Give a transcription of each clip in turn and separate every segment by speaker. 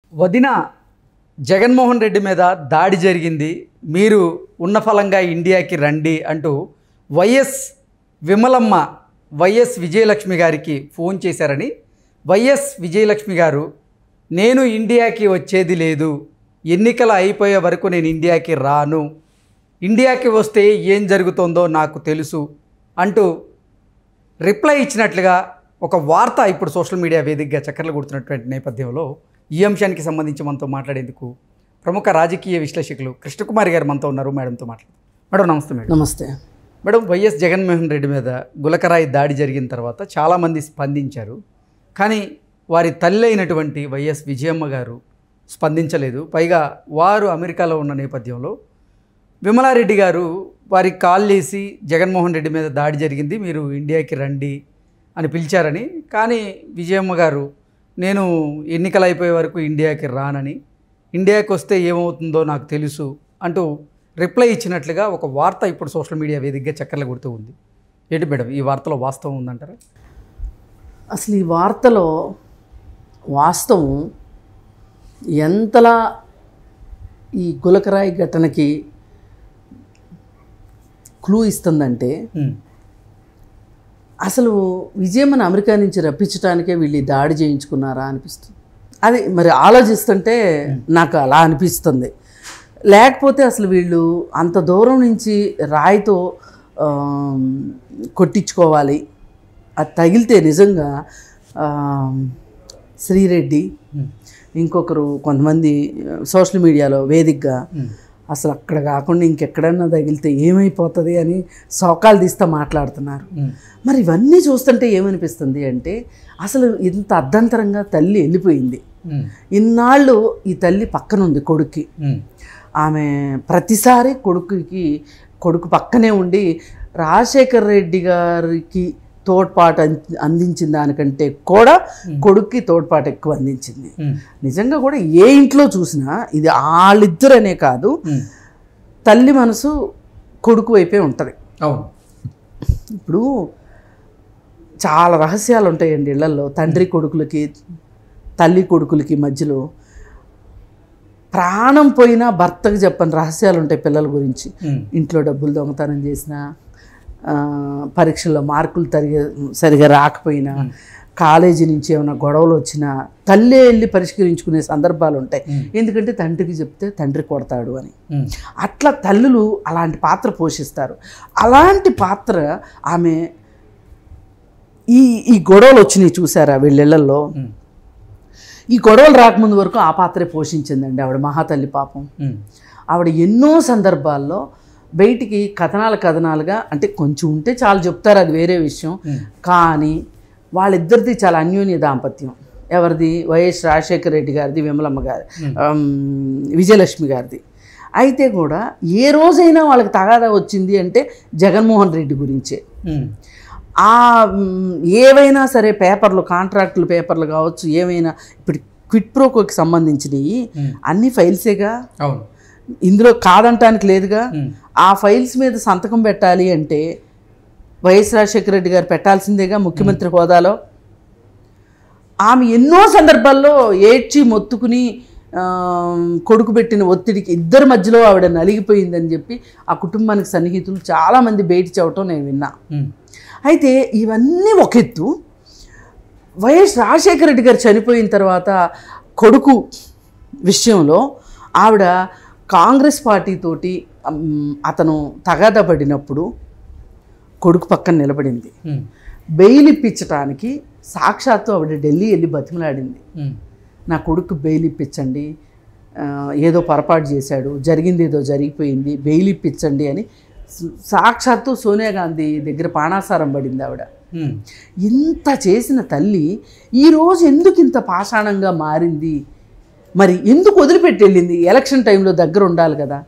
Speaker 1: వదిన జగన్మోహన్ రెడ్డి మీద దాడి జరిగింది మీరు ఉన్న ఫలంగా ఇండియాకి రండి అంటూ వైఎస్ విమలమ్మ వైఎస్ విజయలక్ష్మి గారికి ఫోన్ చేశారని వైఎస్ విజయలక్ష్మి గారు నేను ఇండియాకి వచ్చేది లేదు ఎన్నికలు అయిపోయే వరకు నేను ఇండియాకి రాను ఇండియాకి వస్తే ఏం జరుగుతుందో నాకు తెలుసు అంటూ రిప్లై ఇచ్చినట్లుగా ఒక వార్త ఇప్పుడు సోషల్ మీడియా వేదికగా చక్కర్లు కొడుతున్నటువంటి నేపథ్యంలో ఈ అంశానికి సంబంధించి మనతో మాట్లాడేందుకు ప్రముఖ రాజకీయ విశ్లేషకులు కృష్ణకుమారి గారు మనతో ఉన్నారు మేడంతో మాట్లాడు మేడం నమస్తే మేడం
Speaker 2: నమస్తే
Speaker 1: మేడం వైఎస్ జగన్మోహన్ రెడ్డి మీద గులకరాయి దాడి జరిగిన తర్వాత చాలామంది స్పందించారు కానీ వారి తల్లి అయినటువంటి వైఎస్ విజయమ్మ గారు స్పందించలేదు పైగా వారు అమెరికాలో ఉన్న నేపథ్యంలో విమలారెడ్డి గారు వారికి కాల్ చేసి జగన్మోహన్ రెడ్డి మీద దాడి జరిగింది మీరు ఇండియాకి రండి అని పిలిచారని కానీ విజయమ్మ గారు నేను ఎన్నికలు అయిపోయే వరకు ఇండియాకి రానని ఇండియాకి వస్తే ఏమవుతుందో నాకు తెలుసు అంటూ రిప్లై ఇచ్చినట్లుగా ఒక వార్త ఇప్పుడు సోషల్ మీడియా వేదికగా చక్కర్లు కొడుతూ ఉంది ఏంటి మేడం ఈ వార్తలో వాస్తవం ఉందంటారా
Speaker 2: అసలు ఈ వార్తలో వాస్తవం ఎంతలా ఈ గులకరాయి ఘటనకి క్లూ ఇస్తుందంటే అసలు విజయమ్మని అమెరికా నుంచి రప్పించడానికే వీళ్ళు ఈ దాడి చేయించుకున్నారా అనిపిస్తుంది అది మరి ఆలోచిస్తుంటే నాకు అలా అనిపిస్తుంది లేకపోతే అసలు వీళ్ళు అంత దూరం నుంచి రాయితో ఆ, కొట్టించుకోవాలి అది తగిలితే నిజంగా ఆ, శ్రీరెడ్డి ఇంకొకరు కొంతమంది సోషల్ మీడియాలో వేదికగా అసలు అక్కడ కాకుండా ఇంకెక్కడన్నా తగిలితే ఏమైపోతుంది అని సోకాలు తీస్తా మాట్లాడుతున్నారు మరి ఇవన్నీ చూస్తుంటే ఏమనిపిస్తుంది అంటే అసలు ఇంత అర్ధంతరంగా తల్లి వెళ్ళిపోయింది ఇన్నాళ్ళు ఈ తల్లి పక్కన ఉంది కొడుక్కి ఆమె ప్రతిసారి కొడుకుకి కొడుకు పక్కనే ఉండి రాజశేఖర్ రెడ్డి గారికి తోడ్పాటు అంది- అందించిన దానికంటే కూడా కొడుక్కి తోడ్పాటు ఎక్కువ అందించింది నిజంగా కూడా ఏ ఇంట్లో చూసినా ఇది వాళ్ళిద్దరనే కాదు తల్లి మనసు కొడుకు వైపే ఉంటుంది
Speaker 1: అవును
Speaker 2: ఇప్పుడు చాలా రహస్యాలు ఉంటాయండి ఇళ్లలో తండ్రి కొడుకులకి తల్లి కొడుకులకి మధ్యలో ప్రాణం పోయినా భర్తకు చెప్పని రహస్యాలు ఉంటాయి పిల్లల గురించి ఇంట్లో డబ్బులు దొంగతనం చేసిన పరీక్షల్లో మార్కులు తరిగి సరిగా రాకపోయినా కాలేజీ నుంచి ఏమైనా గొడవలు వచ్చినా తల్లే వెళ్ళి పరిష్కరించుకునే సందర్భాలు ఉంటాయి ఎందుకంటే తండ్రికి చెప్తే తండ్రి కొడతాడు అని అట్లా తల్లులు అలాంటి పాత్ర పోషిస్తారు అలాంటి పాత్ర ఆమె ఈ ఈ గొడవలు వచ్చినాయి చూసారా వీళ్ళిళ్ళల్లో ఈ గొడవలు రాకముందు వరకు ఆ పాత్రే పోషించిందండి ఆవిడ మహాతల్లి పాపం ఆవిడ ఎన్నో సందర్భాల్లో బయటికి కథనాలు కథనాలుగా అంటే కొంచెం ఉంటే చాలా చెప్తారు అది వేరే విషయం కానీ వాళ్ళిద్దరిది చాలా అన్యోన్య దాంపత్యం ఎవరిది వైఎస్ రాజశేఖర రెడ్డి గారిది విమలమ్మ గారి ఆమ్, విజయలక్ష్మి గారిది అయితే కూడా ఏ రోజైనా వాళ్ళకి తగాదా వచ్చింది అంటే జగన్మోహన్ రెడ్డి గురించే ఆ మ్, ఏవైనా సరే పేపర్లు కాంట్రాక్టులు పేపర్లు కావచ్చు ఏమైనా ఇప్పుడు క్విట్ ప్రోకోకి సంబంధించినవి అన్ని ఫైల్సేగా
Speaker 1: అవును
Speaker 2: ఇందులో కాదంటానికి లేదుగా ఆ ఫైల్స్ మీద సంతకం పెట్టాలి అంటే వైఎస్ రాజశేఖర రెడ్డి గారు పెట్టాల్సిందేగా ముఖ్యమంత్రి హోదాలో ఆమె ఎన్నో సందర్భాల్లో ఏడ్చి మొత్తుకుని ఆ, కొడుకు పెట్టిన ఒత్తిడికి ఇద్దరి మధ్యలో ఆవిడ నలిగిపోయిందని చెప్పి ఆ కుటుంబానికి సన్నిహితులు చాలామంది బయట చెప్పటం నేను విన్నా అయితే ఇవన్నీ ఒక ఎత్తు వైఎస్ రాజశేఖర రెడ్డి గారు చనిపోయిన తర్వాత కొడుకు విషయంలో ఆవిడ కాంగ్రెస్ పార్టీతోటి మ్, అతను తగాదా పడినప్పుడు కొడుకు పక్కన నిలబడింది బెయిల్ ఇప్పించడానికి సాక్షాత్తు ఆవిడ ఢిల్లీ వెళ్ళి బతిమలాడింది నా కొడుకు బెయిల్ ఇప్పించండి ఆ, ఏదో పొరపాటు చేశాడు జరిగింది ఏదో జరిగిపోయింది బెయిల్ ఇప్పించండి అని స- సాక్షాత్తు సోనియా గాంధీ దగ్గర పాణాసారం పడింది ఆవిడ ఇంత చేసిన తల్లి ఈరోజు ఎందుకు ఇంత పాషాణంగా మారింది మరి ఎందుకు వదిలిపెట్టి వెళ్ళింది ఎలక్షన్ టైంలో దగ్గర ఉండాలి కదా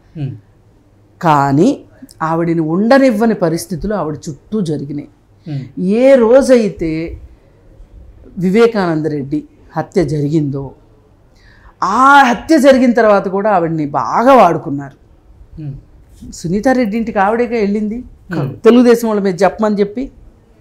Speaker 2: కానీ ఆవిడని ఉండనివ్వని పరిస్థితులు ఆవిడ చుట్టూ జరిగినాయి ఏ రోజైతే వివేకానంద రెడ్డి హత్య జరిగిందో ఆ హత్య జరిగిన తర్వాత కూడా ఆవిడని బాగా వాడుకున్నారు సునీతారెడ్డి ఇంటికి ఆవిడేగా వెళ్ళింది తెలుగుదేశం వాళ్ళ మీద చెప్పమని చెప్పి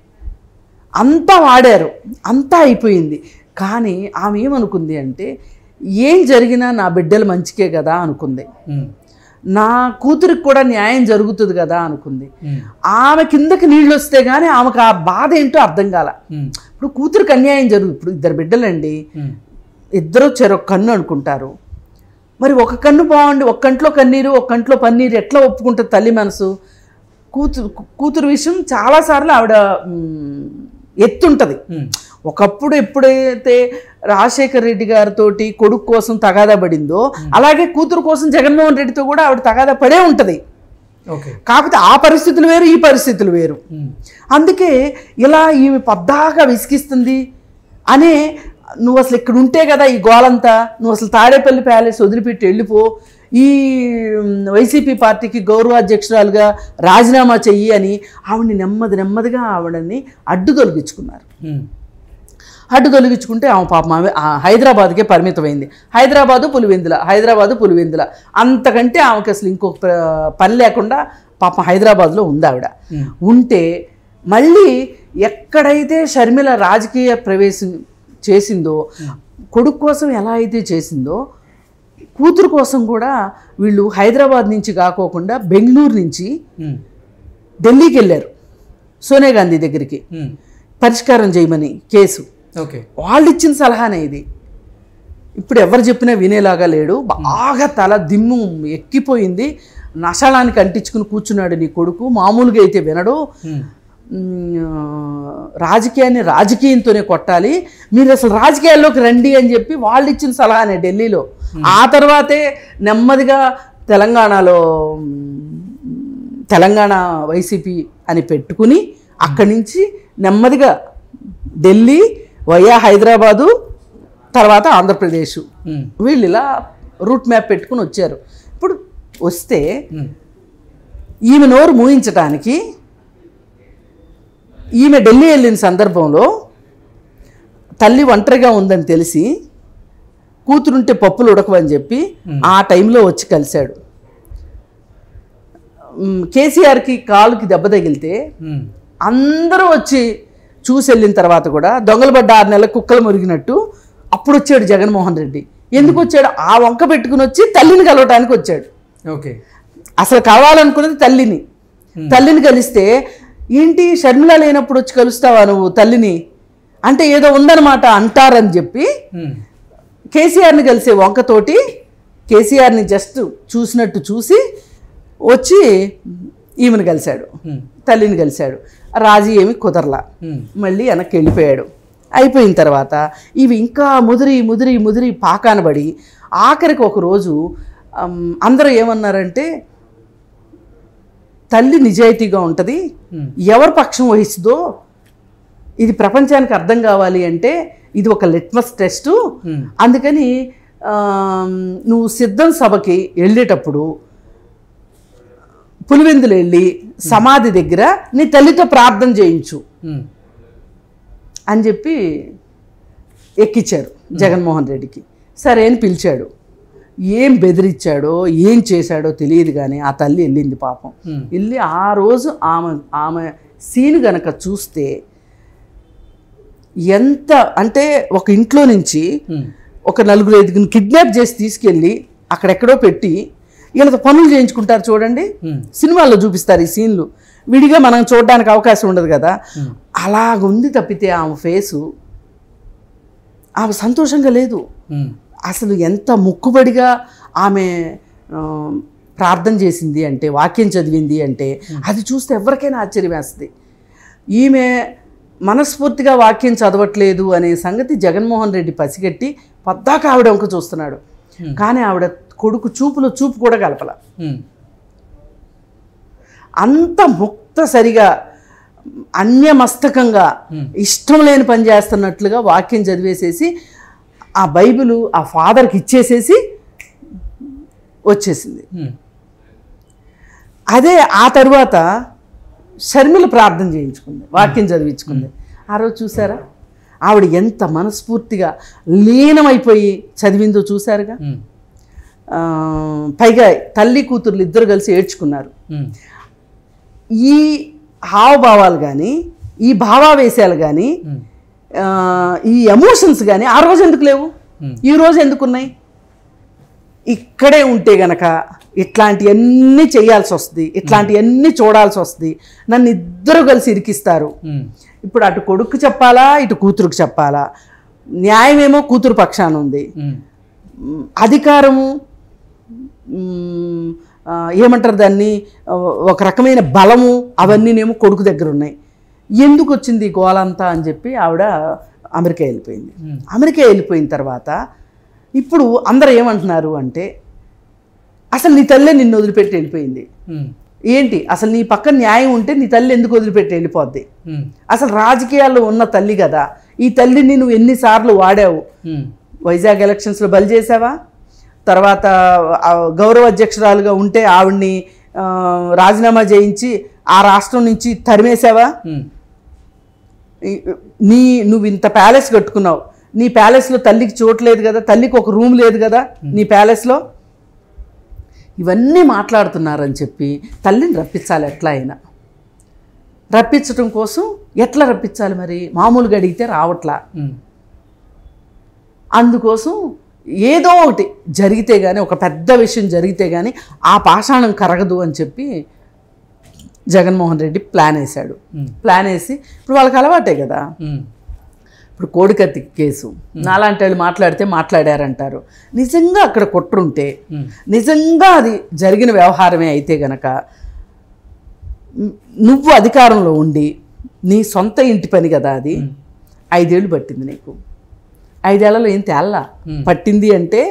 Speaker 2: అంతా వాడారు అంతా అయిపోయింది కానీ ఆమె ఏమనుకుంది అంటే ఏం జరిగినా నా బిడ్డలు మంచికే కదా అనుకుంది
Speaker 1: ఉమ్,
Speaker 2: నా కూతురికి కూడా న్యాయం జరుగుతుంది కదా అనుకుంది
Speaker 1: ఉమ్,
Speaker 2: ఆమె కిందకి నీళ్ళు వస్తే కానీ ఆమెకు ఆ బాధ ఏంటో అర్థం కాల
Speaker 1: ఉమ్,
Speaker 2: ఇప్పుడు కూతురికి అన్యాయం జరుగు ఇప్పుడు ఇద్దరు బిడ్డలండి
Speaker 1: ఉమ్,
Speaker 2: ఇద్దరు చెరొక కన్ను అనుకుంటారు మరి ఒక కన్ను బాగుండి ఒక కంట్లో కన్నీరు ఒక కంట్లో పన్నీరు ఎట్లా ఒప్పుకుంటుంది తల్లి మనసు కూతురు కూతురు విషయం చాలాసార్లు ఆవిడ మ్, ఎత్తుంటది
Speaker 1: ఉమ్,
Speaker 2: ఒకప్పుడు ఎప్పుడైతే రాజశేఖర్ రెడ్డి గారితో కొడుకు కోసం తగాదా పడిందో అలాగే కూతురు కోసం జగన్మోహన్ రెడ్డితో కూడా ఆవిడ తగాదా పడే ఉంటుంది
Speaker 1: ఓకే
Speaker 2: కాకపోతే ఆ పరిస్థితులు వేరు ఈ పరిస్థితులు వేరు
Speaker 1: ఉమ్,
Speaker 2: అందుకే ఇలా ఈమె పద్దాగా విసిగిస్తుంది అనే నువ్వు అసలు ఇక్కడ ఉంటే కదా ఈ గోలంతా నువ్వు అసలు తాడేపల్లి ప్యాలెస్ వదిలిపెట్టి వెళ్ళిపో ఈ మ్, వైసీపీ పార్టీకి గౌరవాధ్యక్షురాలుగా రాజీనామా చెయ్యి అని ఆవిడని నెమ్మది నెమ్మదిగా ఆవిడని అడ్డు తొలగించుకున్నారు
Speaker 1: ఉమ్,
Speaker 2: అడ్డు తొలగించుకుంటే ఆమె పాపం ఆమె ఆ హైదరాబాద్కే పరిమితమైంది హైదరాబాదు పులివెందుల హైదరాబాదు పులివెందుల అంతకంటే ఆమెకి అసలు ఇంకొక ప- పని లేకుండా పాపం హైదరాబాద్లో ఉంది ఆవిడ
Speaker 1: ఉమ్,
Speaker 2: ఉంటే మళ్ళీ ఎక్కడైతే షర్మిల రాజకీయ ప్రవేశం చేసిందో కొడుకు కోసం ఎలా అయితే చేసిందో కూతురు కోసం కూడా వీళ్ళు హైదరాబాద్ నుంచి కాకోకుండా బెంగళూరు నుంచి
Speaker 1: ఉమ్,
Speaker 2: ఢిల్లీకి వెళ్ళారు సోనియా గాంధీ దగ్గరికి
Speaker 1: ఉమ్,
Speaker 2: పరిష్కారం చేయమని కేసు
Speaker 1: ఓకే
Speaker 2: వాళ్ళు ఇచ్చిన సలహానే ఇది ఇప్పుడు ఎవరు చెప్పినా వినేలాగా లేడు బాగా తల దిమ్ము ఎక్కిపోయింది నషాలానికి అంటించుకుని కూర్చున్నాడు నీ కొడుకు మామూలుగా అయితే వినడు
Speaker 1: ఉమ్,
Speaker 2: మ్, రాజకీయాన్ని రాజకీయంతోనే కొట్టాలి మీరు అసలు రాజకీయాల్లోకి రండి అని చెప్పి వాళ్ళు ఇచ్చిన సలహానే ఢిల్లీలో ఆ తర్వాతే నెమ్మదిగా తెలంగాణలో మ్, తెలంగాణ వైసీపీ అని పెట్టుకుని అక్కడి నుంచి నెమ్మదిగా ఢిల్లీ వయా హైదరాబాదు తర్వాత ఆంధ్రప్రదేశ్
Speaker 1: ఉమ్,
Speaker 2: వీళ్ళు ఇలా రూట్ మ్యాప్ పెట్టుకుని వచ్చారు ఇప్పుడు వస్తే
Speaker 1: ఉమ్,
Speaker 2: ఈమె నోరు మూయించటానికి ఈమె ఢిల్లీ వెళ్ళిన సందర్భంలో తల్లి ఒంటరిగా ఉందని తెలిసి కూతురుంటే పప్పులు ఉడకవని చెప్పి ఆ టైంలో వచ్చి కలిశాడు మ్, కేసీఆర్కి కాలుకి దెబ్బ తగిలితే
Speaker 1: ఉమ్,
Speaker 2: అందరూ వచ్చి చూసి వెళ్ళిన తర్వాత కూడా దొంగలు పడ్డ ఆరు నెలల కుక్కలు మురిగినట్టు అప్పుడు వచ్చాడు జగన్మోహన్ రెడ్డి ఎందుకు వచ్చాడు ఆ వంక పెట్టుకుని వచ్చి తల్లిని కలవటానికి వచ్చాడు
Speaker 1: ఓకే
Speaker 2: అసలు కావాలనుకున్నది తల్లిని తల్లిని కలిస్తే ఏంటి షర్మిల లేనప్పుడు వచ్చి కలుస్తావా నువ్వు తల్లిని అంటే ఏదో ఉందన్నమాట అంటారని చెప్పి
Speaker 1: ఉమ్,
Speaker 2: కేసీఆర్ని కలిసే వంకతోటి కేసీఆర్ని జస్ట్ చూసినట్టు చూసి వచ్చి ఈమెను కలిశాడు
Speaker 1: ఉమ్,
Speaker 2: తల్లిని కలిశాడు రాజీ ఏమి కుదరలా
Speaker 1: ఉమ్,
Speaker 2: మళ్ళీ వెనక్కి వెళ్ళిపోయాడు అయిపోయిన తర్వాత ఇవి ఇంకా ముదిరి ముదిరి ముదిరి పాకానబడి ఆఖరికి ఒక రోజు అమ్, అందరూ ఏమన్నారంటే తల్లి నిజాయితీగా ఉంటుంది
Speaker 1: ఉమ్,
Speaker 2: ఎవరి పక్షం వహిస్తుందో ఇది ప్రపంచానికి అర్థం కావాలి అంటే ఇది ఒక లిట్మస్ టెస్టు
Speaker 1: ఉమ్,
Speaker 2: అందుకని ఆమ్, నువ్వు సిద్ధం సభకి వెళ్ళేటప్పుడు పులివెందులు వెళ్ళి సమాధి దగ్గర నీ తల్లితో ప్రార్థన చేయించు
Speaker 1: ఉమ్,
Speaker 2: అని చెప్పి ఎక్కిచ్చారు జగన్మోహన్ రెడ్డికి సరే అని పిలిచాడు ఏం బెదిరించాడో ఏం చేశాడో తెలియదు కానీ ఆ తల్లి వెళ్ళింది పాపం
Speaker 1: ఉమ్,
Speaker 2: వెళ్ళి ఆ రోజు ఆమె ఆమె సీన్ గనక చూస్తే ఎంత అంటే ఒక ఇంట్లో నుంచి
Speaker 1: ఉమ్,
Speaker 2: ఒక నలుగురు ఐదుగురిని కిడ్నాప్ చేసి తీసుకెళ్ళి అక్కడెక్కడో పెట్టి వీళ్ళతో పనులు చేయించుకుంటారు చూడండి
Speaker 1: ఉమ్,
Speaker 2: సినిమాల్లో చూపిస్తారు ఈ సీన్లు విడిగా మనం చూడడానికి అవకాశం ఉండదు కదా
Speaker 1: ఉమ్,
Speaker 2: అలాగుంది తప్పితే ఆమె ఫేసు ఆమె సంతోషంగా లేదు
Speaker 1: ఉమ్,
Speaker 2: అసలు ఎంత ముక్కుబడిగా ఆమె ఆ, ప్రార్థన చేసింది అంటే వాక్యం చదివింది అంటే అది చూస్తే ఎవరికైనా ఆశ్చర్యం వేస్తుంది ఈమె మనస్ఫూర్తిగా వాక్యం చదవట్లేదు అనే సంగతి జగన్మోహన్ రెడ్డి పసిగట్టి పద్దాక ఆవిడ వంక చూస్తున్నాడు కానీ ఆవిడ కొడుకు చూపులో చూపు కూడా కలపల
Speaker 1: ఉమ్,
Speaker 2: అంత ముక్తసరిగా అన్యమస్తకంగా ఇష్టం లేని పని చేస్తున్నట్లుగా వాక్యం చదివేసేసి ఆ బైబిల్ ఆ ఫాదర్కి ఇచ్చేసేసి వచ్చేసింది
Speaker 1: ఉమ్,
Speaker 2: అదే ఆ తర్వాత షర్మిల ప్రార్థన చేయించుకుంది వాక్యం చదివించుకుంది ఆ రోజు చూసారా ఆవిడ ఎంత మనస్ఫూర్తిగా లీనమైపోయి చదివిందో చూసారుగా
Speaker 1: ఉమ్,
Speaker 2: ఆ, పైగా తల్లి కూతుర్లు ఇద్దరు కలిసి ఏడ్చుకున్నారు
Speaker 1: ఉమ్,
Speaker 2: ఈ హావభావాలు కానీ ఈ భావావేశాలు కానీ
Speaker 1: ఉమ్,
Speaker 2: ఈ ఎమోషన్స్ కానీ ఆ రోజు ఎందుకు లేవు
Speaker 1: Hmm.
Speaker 2: ఈ రోజు ఎందుకున్నాయి ఇక్కడే ఉంటే గనక ఇట్లాంటివన్నీ చేయాల్సి వస్తుంది ఇట్లాంటివన్నీ చూడాల్సి వస్తుంది నన్ను ఇద్దరు కలిసి ఇరికిస్తారు
Speaker 1: ఉమ్,
Speaker 2: ఇప్పుడు అటు కొడుకు చెప్పాలా ఇటు కూతురుకు చెప్పాలా న్యాయమేమో కూతురు పక్షాన ఉంది
Speaker 1: ఉమ్,
Speaker 2: మ్, అధికారము మ్, ఆ, ఏమంటారు దాన్ని ఆ, ఒక రకమైన బలము అవన్నీనేమో కొడుకు దగ్గర ఉన్నాయి ఎందుకు వచ్చింది ఈ గోలంతా అని చెప్పి ఆవిడ అమెరికా వెళ్ళిపోయింది
Speaker 1: Hmm.
Speaker 2: అమెరికా వెళ్ళిపోయిన తర్వాత ఇప్పుడు అందరూ ఏమంటున్నారు అంటే అసలు నీ తల్లే నిన్ను వదిలిపెట్టి వెళ్ళిపోయింది
Speaker 1: ఉమ్,
Speaker 2: ఏంటి అసలు నీ పక్కన న్యాయం ఉంటే నీ తల్లి ఎందుకు వదిలిపెట్టి వెళ్ళిపోద్ది
Speaker 1: ఉమ్,
Speaker 2: అసలు రాజకీయాల్లో ఉన్న తల్లి కదా ఈ తల్లిని నువ్వు ఎన్నిసార్లు వాడావు
Speaker 1: ఉమ్,
Speaker 2: వైజాగ్ ఎలక్షన్స్లో బలి చేసావా తర్వాత ఆ, గౌరవ అధ్యక్షురాలుగా ఉంటే ఆవిడ్ని ఆ, రాజీనామా చేయించి ఆ రాష్ట్రం నుంచి తరిమేసావా
Speaker 1: ఉమ్,
Speaker 2: ఈ- నీ నువ్వు ఇంత ప్యాలెస్ కట్టుకున్నావు నీ ప్యాలెస్లో తల్లికి చోటు లేదు కదా తల్లికి ఒక రూమ్ లేదు కదా నీ ప్యాలెస్లో ఇవన్నీ మాట్లాడుతున్నారని చెప్పి తల్లిని రప్పించాలి ఎట్లా అయినా రప్పించడం కోసం ఎట్లా రప్పించాలి మరి మామూలుగా అడిగితే రావట్లా
Speaker 1: ఉమ్,
Speaker 2: అందుకోసం ఏదో ఒకటి జరిగితే కానీ ఒక పెద్ద విషయం జరిగితే కానీ ఆ పాషాణం కరగదు అని చెప్పి జగన్మోహన్ రెడ్డి ప్లాన్ వేశాడు
Speaker 1: ఉమ్,
Speaker 2: ప్లాన్ వేసి ఇప్పుడు వాళ్ళకి అలవాటే కదా
Speaker 1: ఉమ్,
Speaker 2: ఇప్పుడు కోడికత్తి కేసు నాలాంటి వాళ్ళు మాట్లాడితే మాట్లాడారంటారు నిజంగా అక్కడ కుట్రుంటే
Speaker 1: ఉమ్,
Speaker 2: నిజంగా అది జరిగిన వ్యవహారమే అయితే గనక మ్, నువ్వు అధికారంలో ఉండి నీ సొంత ఇంటి పని కదా అది ఐదేళ్ళు పట్టింది నీకు ఐదేళ్లలో ఏం తేల్లా పట్టింది అంటే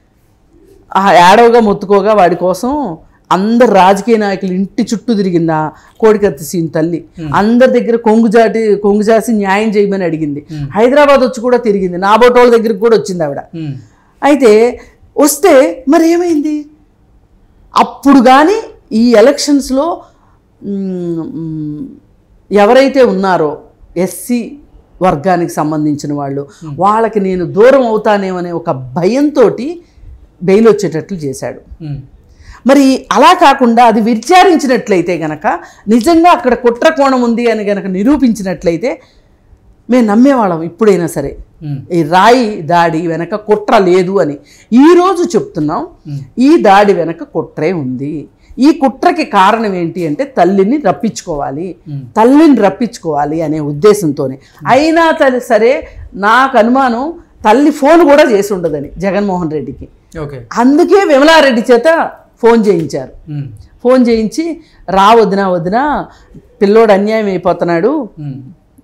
Speaker 2: ఆ ఏడవగా మొత్తుకోగా వాడి కోసం అందరు రాజకీయ నాయకులు ఇంటి చుట్టూ తిరిగిందా కోడికత్తి సీన్ తల్లి అందరి దగ్గర కొంగుజాటి కొంగుజాసి న్యాయం చేయమని అడిగింది హైదరాబాద్ వచ్చి కూడా తిరిగింది నాబోటోళ్ళ దగ్గరికి కూడా వచ్చింది ఆవిడ
Speaker 1: ఉమ్,
Speaker 2: అయితే వస్తే మరి ఏమైంది అప్పుడు కానీ ఈ ఎలక్షన్స్లో మ్, మ్, ఎవరైతే ఉన్నారో ఎస్సీ వర్గానికి సంబంధించిన వాళ్ళు వాళ్ళకి నేను దూరం అవుతానేమనే ఒక భయంతో బెయిల్ వచ్చేటట్లు చేశాడు
Speaker 1: ఉమ్,
Speaker 2: మరి అలా కాకుండా అది విచారించినట్లయితే గనక నిజంగా అక్కడ కుట్ర కోణం ఉంది అని గనక నిరూపించినట్లయితే మేము నమ్మేవాళ్ళం ఇప్పుడైనా సరే
Speaker 1: ఉమ్,
Speaker 2: ఈ రాయి దాడి వెనక కుట్ర లేదు అని ఈరోజు చెప్తున్నాం ఈ దాడి వెనక కుట్రే ఉంది ఈ కుట్రకి కారణం ఏంటి అంటే తల్లిని రప్పించుకోవాలి తల్లిని రప్పించుకోవాలి అనే ఉద్దేశంతోనే అయినా తల్లి సరే నాకు అనుమానం తల్లి ఫోన్ కూడా చేసి ఉండదని జగన్మోహన్ రెడ్డికి
Speaker 1: ఓకే
Speaker 2: అందుకే విమలారెడ్డి చేత ఫోన్ చేయించారు
Speaker 1: ఉమ్,
Speaker 2: ఫోన్ చేయించి రా వదినా వదినా పిల్లోడు అన్యాయం అయిపోతున్నాడు
Speaker 1: ఉమ్,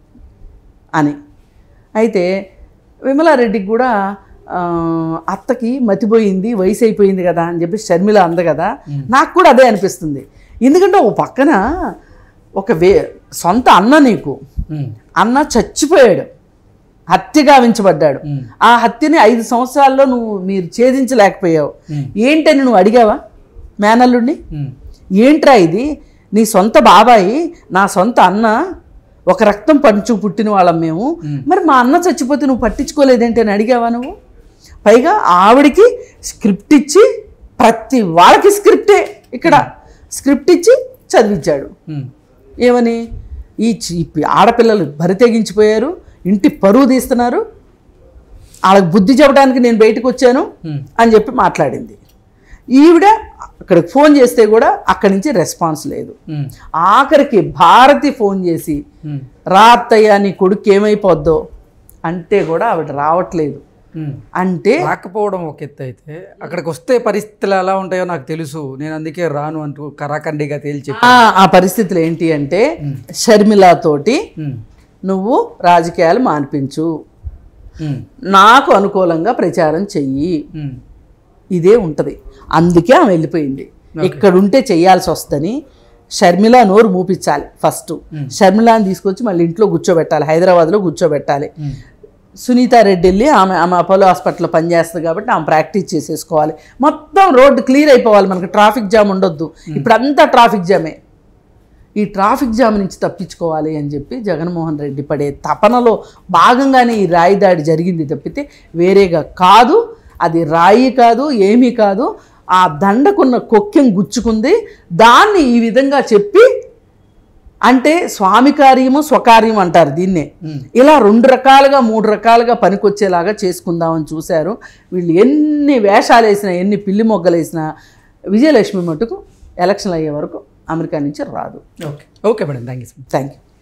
Speaker 2: అని అయితే విమలారెడ్డికి కూడా ఆ, అత్తకి మతిపోయింది వయసు అయిపోయింది కదా అని చెప్పి షర్మిల అంద కదా నాకు కూడా అదే అనిపిస్తుంది ఎందుకంటే ఓ పక్కన ఒక వే సొంత అన్న నీకు
Speaker 1: ఉమ్,
Speaker 2: అన్న చచ్చిపోయాడు హత్య గావించబడ్డాడు
Speaker 1: ఉమ్,
Speaker 2: ఆ హత్యని ఐదు సంవత్సరాల్లో నువ్వు మీరు ఛేదించలేకపోయావు
Speaker 1: ఉమ్,
Speaker 2: ఏంటని నువ్వు అడిగావా మేనల్లుడిని
Speaker 1: ఉమ్,
Speaker 2: ఏంట్రా ఇది నీ సొంత బాబాయి నా సొంత అన్న ఒక రక్తం పంచు పుట్టిన వాళ్ళం మేము మరి మా అన్న చచ్చిపోతే నువ్వు పట్టించుకోలేదేంటి అని అడిగావా నువ్వు పైగా ఆవిడికి స్క్రిప్ట్ ఇచ్చి ప్రతి వాళ్ళకి స్క్రిప్టే ఇక్కడ స్క్రిప్ట్ ఇచ్చి చదివించాడు
Speaker 1: ఉమ్,
Speaker 2: ఏమని ఈ చి- ఈ ఆడపిల్లలు బరి తెగించిపోయారు ఇంటి పరువు తీస్తున్నారు వాళ్ళకి బుద్ధి చెప్పడానికి నేను బయటకు వచ్చాను
Speaker 1: ఉమ్,
Speaker 2: అని చెప్పి మాట్లాడింది ఈవిడ అక్కడికి ఫోన్ చేస్తే కూడా అక్కడి నుంచి రెస్పాన్స్ లేదు
Speaker 1: ఉమ్,
Speaker 2: ఆఖరికి భారతి ఫోన్ చేసి
Speaker 1: ఉమ్,
Speaker 2: రా అత్తయ్య నీ కొడుకు ఏమైపోద్దో అంటే కూడా ఆవిడ రావట్లేదు
Speaker 1: ఉమ్.
Speaker 2: అంటే
Speaker 1: రాకపోవడం ఒక ఎత్తు అయితే అక్కడికి వస్తే పరిస్థితులు ఎలా ఉంటాయో నాకు తెలుసు నేను అందుకే రాను అంటూ కరాఖండిగా తేల్చి చెప్పాను.
Speaker 2: ఆ ఆ పరిస్థితులు ఏంటి అంటే షర్మిలాతోటి
Speaker 1: ఉమ్,
Speaker 2: నువ్వు రాజకీయాలు మాన్పించు
Speaker 1: ఉమ్,
Speaker 2: నాకు అనుకూలంగా ప్రచారం చెయ్యి
Speaker 1: ఉమ్,
Speaker 2: ఇదే ఉంటుంది అందుకే ఆమె వెళ్ళిపోయింది ఇక్కడుంటే చేయాల్సి వస్తుందని షర్మిల నోరు మూపించాలి ఫస్ట్ షర్మిలాని తీసుకొచ్చి మళ్ళీ ఇంట్లో కూర్చోబెట్టాలి హైదరాబాద్లో కూర్చోబెట్టాలి
Speaker 1: ఉమ్,
Speaker 2: సునీత రెడ్డి వెళ్ళి ఆమె ఆమె అపోలో హాస్పిటల్లో పనిచేస్తుంది కాబట్టి ఆమె ప్రాక్టీస్ చేసేసుకోవాలి మొత్తం రోడ్డు క్లియర్ అయిపోవాలి మనకి ట్రాఫిక్ జామ్ ఉండొద్దు ఇప్పుడు అంతా ట్రాఫిక్ జామే ఈ ట్రాఫిక్ జామ్ నుంచి తప్పించుకోవాలి అని చెప్పి జగన్మోహన్ రెడ్డి పడే తపనలో భాగంగానే ఈ రాయి దాడి జరిగింది తప్పితే వేరేగా కాదు అది రాయి కాదు ఏమీ కాదు ఆ దండకున్న కొక్కెం గుచ్చుకుంది దాన్ని ఈ విధంగా చెప్పి అంటే స్వామి కార్యము స్వకార్యం అంటారు దీన్నే ఇలా రెండు రకాలుగా మూడు రకాలుగా పనికొచ్చేలాగా చేసుకుందామని చూశారు వీళ్ళు ఎన్ని వేషాలు వేసినా ఎన్ని పిల్లి మొగ్గలు వేసినా విజయలక్ష్మి మటుకు ఎలక్షన్లు అయ్యే వరకు అమెరికా నుంచి రాదు
Speaker 1: okay okay madam thank you
Speaker 2: thank you